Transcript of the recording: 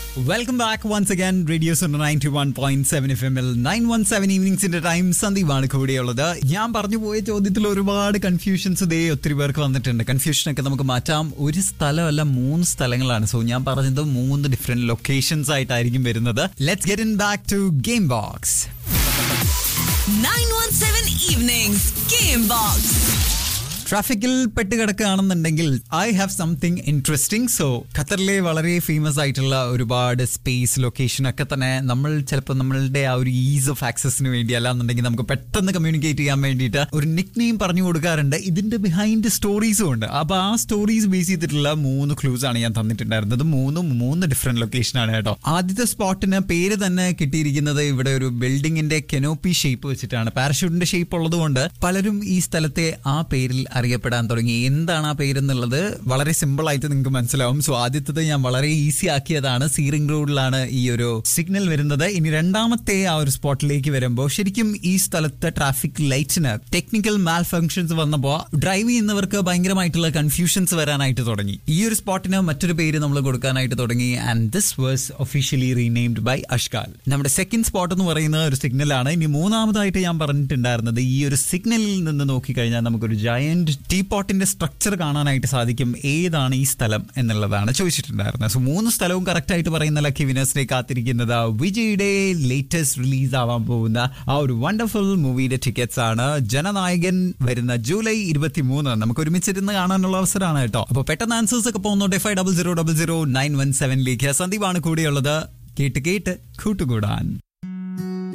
Welcome back once again radio ninety one point seven F എമ്മിൽ nine one seven ഈവനിങ്സിന്റെ time സന്ദീപാണ് കൂടെയുള്ളത് ഞാൻ പറഞ്ഞു പോയ ചോദ്യത്തിൽ ഒരുപാട് കൺഫ്യൂഷൻസ് ഇതേ ഒത്തിരി പേർക്ക് വന്നിട്ടുണ്ട് കൺഫ്യൂഷനൊക്കെ നമുക്ക് മാറ്റാം ഒരു സ്ഥലമല്ല മൂന്ന് സ്ഥലങ്ങളാണ് സോ ഞാൻ പറഞ്ഞത് മൂന്ന് ഡിഫറെന്റ് ലൊക്കേഷൻസ് ആയിട്ടായിരിക്കും വരുന്നത് let's get in back to game box 917 Evenings Game Box. ട്രാഫിക്കിൽ പെട്ടുകിടക്കുകയാണെന്നുണ്ടെങ്കിൽ I have something interesting so ഖത്തറിലെ വളരെ ഫേമസ് ആയിട്ടുള്ള ഒരുപാട് സ്പേസ് ലൊക്കേഷൻ ഒക്കെ തന്നെ നമ്മൾ ചിലപ്പോൾ നമ്മളുടെ ആ ഒരു ഈസ് ഓഫ് ആക്സസിന് വേണ്ടി അല്ലാന്നുണ്ടെങ്കിൽ നമുക്ക് പെട്ടെന്ന് കമ്മ്യൂണിക്കേറ്റ് ചെയ്യാൻ വേണ്ടിയിട്ട് ഒരു നിക് നെയിം പറഞ്ഞു കൊടുക്കാറുണ്ട് ഇതിന്റെ ബിഹൈൻഡ് സ്റ്റോറീസും ഉണ്ട് അപ്പൊ ആ സ്റ്റോറീസ് ബേസ് ചെയ്തിട്ടുള്ള മൂന്ന് ക്ലൂസ് ആണ് ഞാൻ തന്നിട്ടുണ്ടായിരുന്നത് മൂന്നും മൂന്ന് ഡിഫറെന്റ് ലൊക്കേഷൻ ആണ് കേട്ടോ ആദ്യത്തെ സ്പോട്ടിന് പേര് തന്നെ കിട്ടിയിരിക്കുന്നത് ഇവിടെ ഒരു ബിൽഡിങ്ങിന്റെ കെനോപ്പി ഷേപ്പ് വെച്ചിട്ടാണ് പാരഷൂട്ടിന്റെ ഷേപ്പ് ഉള്ളതുകൊണ്ട് പലരും ഈ സ്ഥലത്തെ ആ പേരിൽ അറിയപ്പെടാൻ തുടങ്ങി എന്താണ് ആ പേരെന്നുള്ളത് വളരെ സിമ്പിൾ ആയിട്ട് നിങ്ങൾക്ക് മനസ്സിലാവും സോ ആദ്യത്തത് ഞാൻ വളരെ ഈസി ആക്കിയതാണ് സീറിംഗ് റോഡിലാണ് ഈ ഒരു സിഗ്നൽ വരുന്നത് ഇനി രണ്ടാമത്തെ ആ ഒരു സ്പോട്ടിലേക്ക് വരുമ്പോൾ ശരിക്കും ഈ സ്ഥലത്തെ ട്രാഫിക് ലൈറ്റ്സിന് ടെക്നിക്കൽ മാൽ ഫങ്ഷൻസ് വന്നപ്പോൾ ഡ്രൈവ് ചെയ്യുന്നവർക്ക് ഭയങ്കരമായിട്ടുള്ള കൺഫ്യൂഷൻസ് വരാനായിട്ട് തുടങ്ങി ഈ ഒരു സ്പോട്ടിന് മറ്റൊരു പേര് നമ്മൾ കൊടുക്കാനായിട്ട് തുടങ്ങി and this was officially renamed by Ashghal നമ്മുടെ സെക്കൻഡ് സ്പോട്ട് എന്ന് പറയുന്ന ഒരു സിഗ്നലാണ് ഇനി മൂന്നാമതായിട്ട് ഞാൻ പറഞ്ഞിട്ടുണ്ടായിരുന്നത് ഈ ഒരു സിഗ്നലിൽ നിന്ന് നോക്കിക്കഴിഞ്ഞാൽ നമുക്കൊരു ജയന്റ് ടീ പോട്ടിന്റെ സ്ട്രക്ചർ കാണാനായിട്ട് സാധിക്കും ഏതാണ് ഈ സ്ഥലം എന്നുള്ളതാണ് ചോദിച്ചിട്ടുണ്ടായിരുന്നത് സോ മൂന്ന് സ്ഥലവും കറക്റ്റ് ആയിട്ട് പറയുന്ന ലക്കി വിനേഴ്സിനെ കാത്തിരിക്കുന്നത് വിജയുടെ ലേറ്റസ്റ്റ് റിലീസ് ആവാൻ പോകുന്ന ആ ഒരു വണ്ടർഫുൾ മൂവിയുടെ ടിക്കറ്റ്സ് ആണ് ജനനായകൻ വരുന്ന ജൂലൈ ഇരുപത്തി മൂന്ന് നമുക്ക് ഒരുമിച്ചിരുന്ന് കാണാനുള്ള അവസരമാണ് കേട്ടോ അപ്പോൾ പെട്ടെന്ന് ആൻസേഴ്സ് ഒക്കെ പോകുന്നുണ്ട് five double zero double zero nine one സെവനിലേക്ക് സന്ദീപാണ് കൂടെയുള്ളത് കേട്ട് കേട്ട് കൂട്ടുകൂടാൻ